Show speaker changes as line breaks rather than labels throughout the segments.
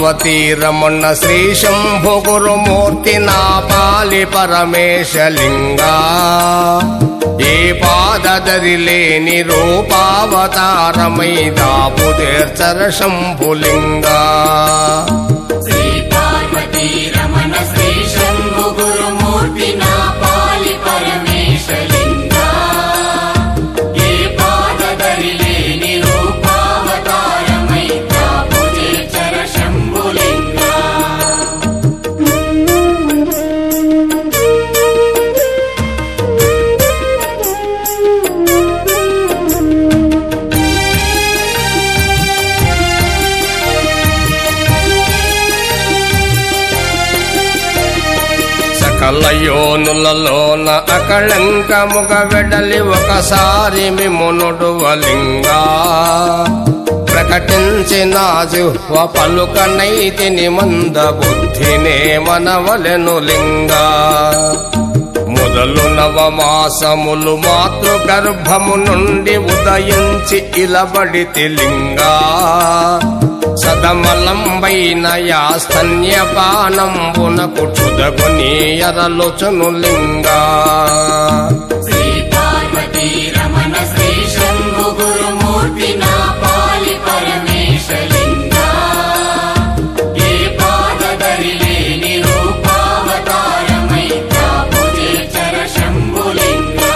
పార్వతీ రమణ శ్రీ శంభు గురుమూర్తి నా పాలి పరమేశలింగా ఏ పాదదరి లేని రూపావతారమై దాపు తీర్చర శంభులింగా
శ్రీ పార్వతీ రమణ శ్రీ శంభు గురుమూర్తి నా పాలి పరమేశలింగా ఏ పాదదరి లేని రూపావతారమై తాపుజే చర శంభులింగా
సకల యోనులలోన అకళంకముగ వెడలి ఒకసారి మిమునుడు వలింగా ప్రకటించిన జిహ్వ పలుకనైతిని మంద బుద్ధినే మనవలెను లింగా మొదలు నవమాసములు మాతృ గర్భము నుండి ఉదయించి ఇలబడితి లింగా సదమలంబైన యాస్తన్యపానంబునకు క్షుదగుని ఎరలుచును లింగా
శ్రీ పార్వతీ రమణ శ్రీ శంభు గురుమూర్తి నా పాలి పరమేశలింగా ఏ పాదదరి లేని రూపావతారమై తాపుజే చర శంభులింగా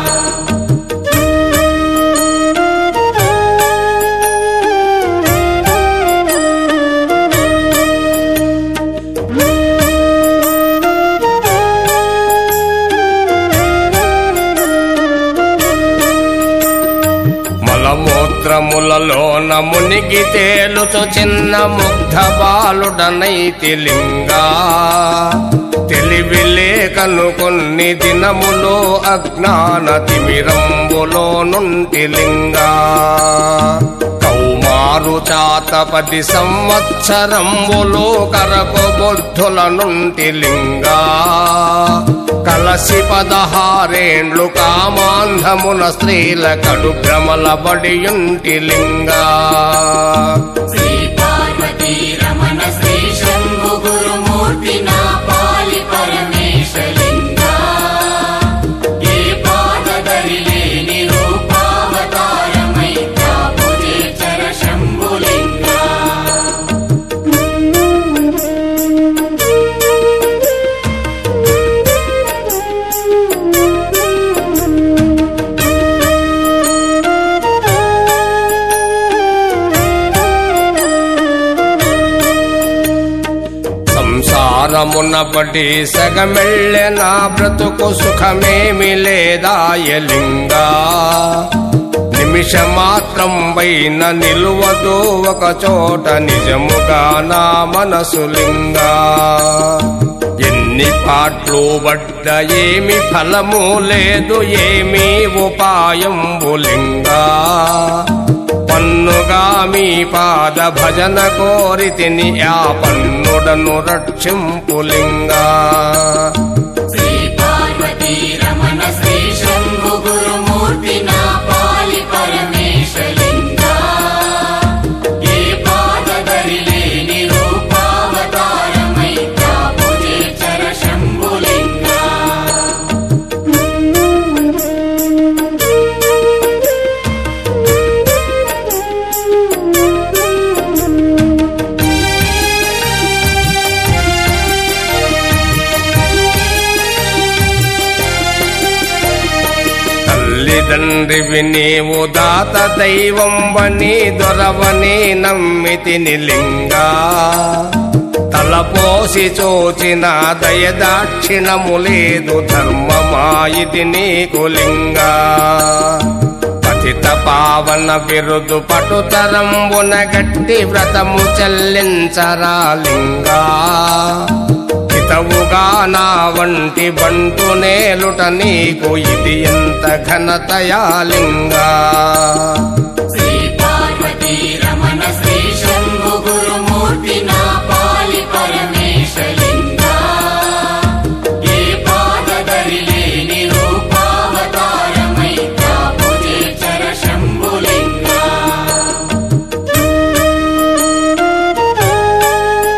మలమూత్రములలోన మునిగి తేలుచు చిన్న ముగ్ధ బాలుడనైతి లింగా తెలివి లేకను కొన్ని దినములో అజ్ఞాన తిమిరంబులో నుండి లింగా కౌమారు చాత పది సంవత్సరంబులో కరకు బుద్ధుల నుండి లింగా కలసి పదహారేండ్లు కామాంధమున స్త్రీల కడు భ్రమల బడియుంటి లింగా
శ్రీ పార్వతీ రమణ శ్రీ శంభు గురుమూర్తి నా పాలి పరమేశలింగా ఏ పాదదరి లేని రూపావతారమై తాపుజే చర శంభులింగా
సంసారమున పడి సగమెళ్ళె నా బ్రతుకు సుఖమేమి లేదాయలింగా నిమిష మాత్రం పైన నిలువదు ఒక చోట నిజముగా నా మనసు లింగా ఎన్ని పాట్లు పడ్డ ఏమి ఫలము లేదు ఏమీ ఉపాయం లింగా పన్నుగా మీ పాద భజన కోరితిని ఆ పన్నుడను రక్షింపులింగా
శ్రీ పార్వతీ రమణ శ్రీ శంభు గురుమూర్తి నా పాలి పరమేశలింగా ఏ పాదదరి లేని రూపావతారమై తాపుజే చర శంభులింగా
తల్లిదండ్రివి నీవు దాత దైవంబని దొరవని నమ్మితిని లింగా తలపోసి చూచిన దయదాక్షిణము లేదు ధర్మమాయిది నీకు లింగా పతిత పావన బిరుదు పటుతరంబున గట్టి వ్రతము చెల్లించరా లింగా హితవుగా నా వంటి బంటు నేలుట నీకు ఇది ఎంత ఘనతయాలింగా
శ్రీ పార్వతీ రమణ శ్రీ శంభు గురుమూర్తి నా పాలి పరమేశలింగా ఏ పాదదరి లేని రూపావతారమై తాపుజే చర శంభులింగా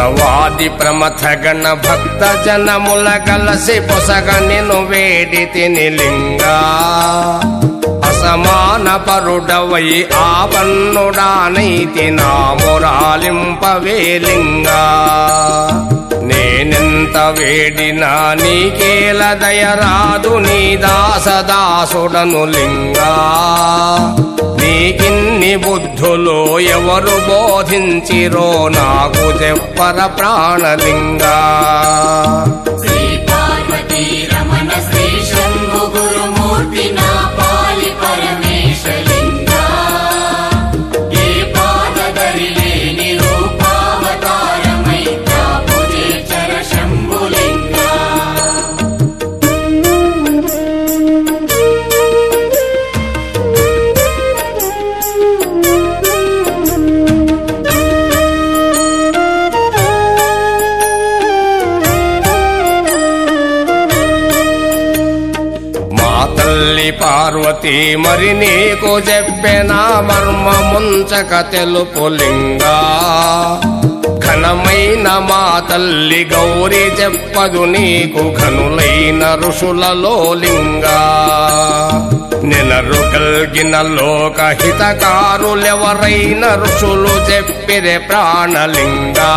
ఉత్సవాది ప్రమథ గణ భక్త జనముల కలసి పొసగ నిను వేడి తిని లింగా అసమాన పరుడవై ఆపన్నుడానైతి నా మురాలింపవే లింగా నేనెంత వేడినా నీకేల దయరాదు నీ దాసదాసుడను లింగా నీకిన్ని బుద్ధులు ఎవరు బోధించిరో నాకు చెప్పర ప్రాణలింగా
శ్రీ పార్వతీ రమణ శ్రీ శంభు గురుమూర్తి నా పాలి పరమేశలింగా ఏ పాదదరి లేని రూపావతారమై తాపుజే చర శంభులింగా
మా తల్లి పార్వతి మరి నీకు చెప్పిన మర్మముంచక తెలుపు లింగా ఘనమైన మా తల్లి గౌరి చెప్పదు నీకు ఘనులైన ఋషులలో లింగా నెలరు కలిగిన లోక హితకారులెవరైన ఋషులు చెప్పిరే ప్రాణలింగా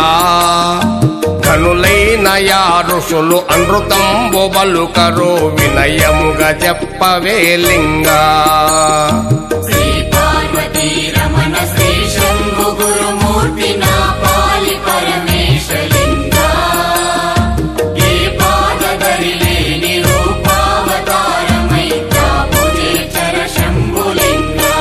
ఘనులైన యా ఋషులు అనృతంబు బలుకరు వినయముగా చెప్పవే లింగా
శ్రీ పార్వతీ రమణ శ్రీ శంభు గురుమూర్తి నా పాలి పరమేశలింగా ఏ పాదదరి లేని రూపావతారమై తాపుజే చర శంభులింగా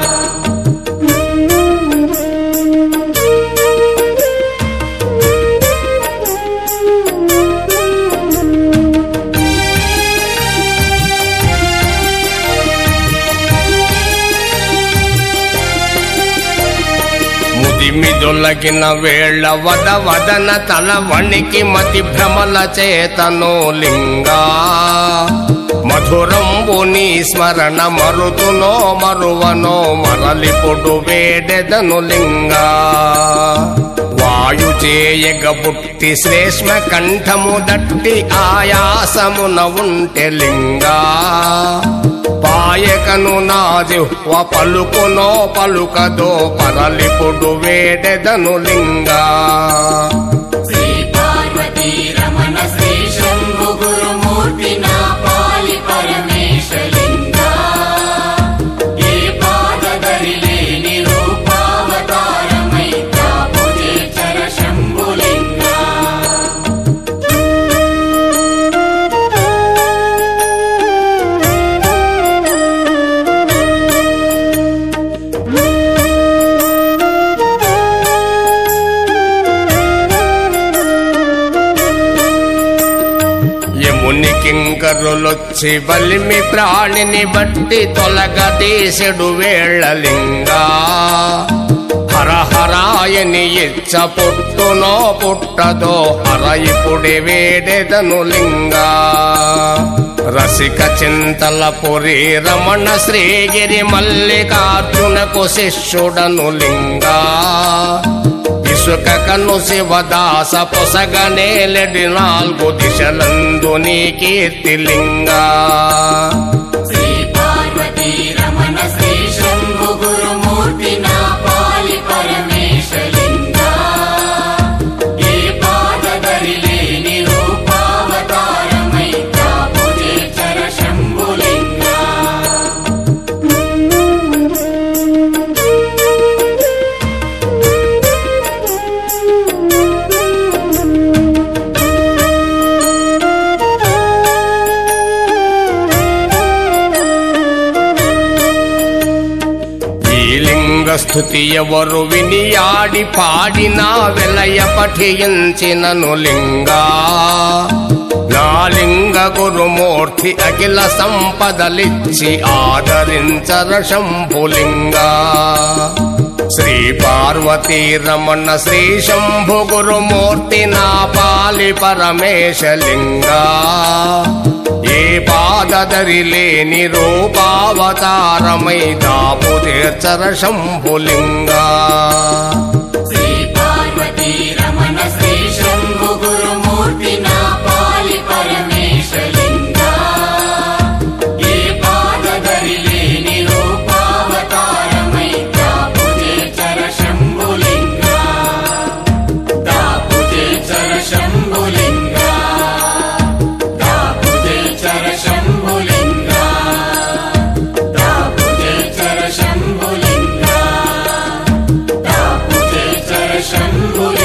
ముదిమిదొలగిన వేళ వద వదన తల వణికి మతి భ్రమల చేతను లింగా మధురంబు నీ స్మరణ మరుతునో మరువనో మరలిపుడు వేడెదను లింగా వాయు చేయగ పుట్టి శ్రేష్మ కంఠము దట్టి ఆయాసమున ఉంటె లింగా పాయకను నా జిహ్వ పలుకునో పలుకదో పరలిపుడు వేడెదను లింగా
శ్రీ పార్వతీ రమణ శ్రీ శంభు గురుమూర్తి నా పాలి పరమేశలింగా ఏ పాదదరి లేని రూపావతారమై తాపుజే చర శంభులింగా
యముని కింకరులొచ్చి బలిమి ప్రాణిని బట్టి తొలగ దేశడు వేళలింగా హరహరాయని ఇచ్చ పుట్టునో పుట్టదో హర ఇప్పుడి వేడెదను లింగా రసిక చింతల పురి రమణ శ్రీగిరి మల్లికార్జునకు శిష్యుడను లింగా ఇసుక కను శివదాస పొసగనేలెడి నాలుగు దిశలందు నీ కీర్తిలింగా
శ్రీ పార్వతీ రమణ శ్రీ శంభు గురుమూర్తి నా పాలి పరమేశలింగా ఏ పాదదరి లేని రూపావతారమై తాపుజే చర శంభులింగా
ఈ లింగ స్థుతి ఎవరు వినియాడి పాడినా వెలయ పఠించినను లింగా నా లింగ గురుమూర్తి అఖిల సంపదలిచ్చి ఆదరించర శంభులింగా శ్రీ పార్వతీ రమణ శ్రీ శంభు గురుమూర్తి నా పాలి పరమేశలింగా ఏ పాదదరి లేని రూపావతారమై దాపు తీర్చర శంభులింగా
శ్రీ పార్వతీ రమణ శ్రీ శంభులింగా